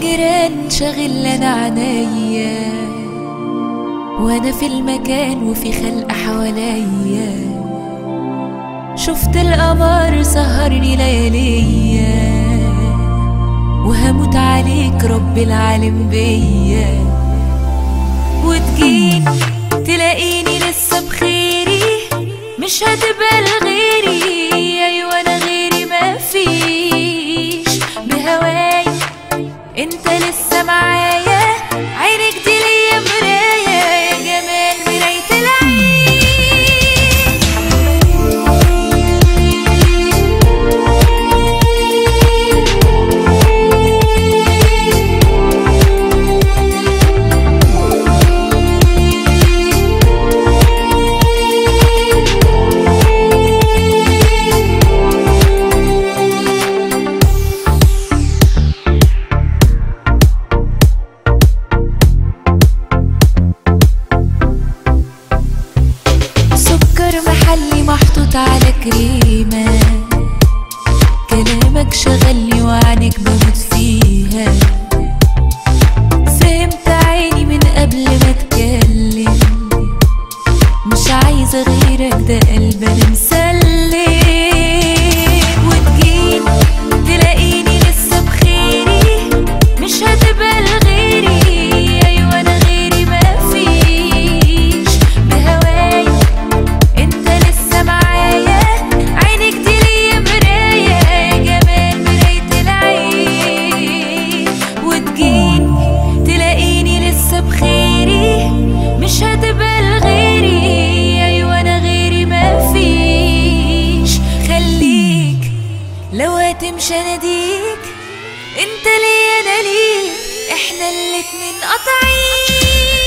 الجيران شاغل انا عنيا وانا في المكان وفي خلق حواليا شفت القمر سهرني لياليا وهموت عليك رب العالم بيا وتجيني تلاقيني لسه بخيري مش هتبقى لغيري ايوه انا غيري ما فيش بهواي انت لسه معايا عينك دي ليا مراية يا جمال مراية العين سكر محلي محطوط على كريمة كلامك شغلني وعنك بموت فيها فهمت عيني من قبل ما اتكلم مش عايزة غيرك ده قلب انا مسلم وتجيني تلاقيني لسه بخيري مش هتبقى لغيري ايوه انا غيري ما فيش بهواي انت لسه معايا عينك دي ليا مراية يا جمال مراية العين وتجيني تلاقيني لسه بخيري مش هتبقى لغيري ايوه انا غيري ما فيش خليك لو هتمشي اناديك انت ليا انا ليك احنا الاتنين قاطعين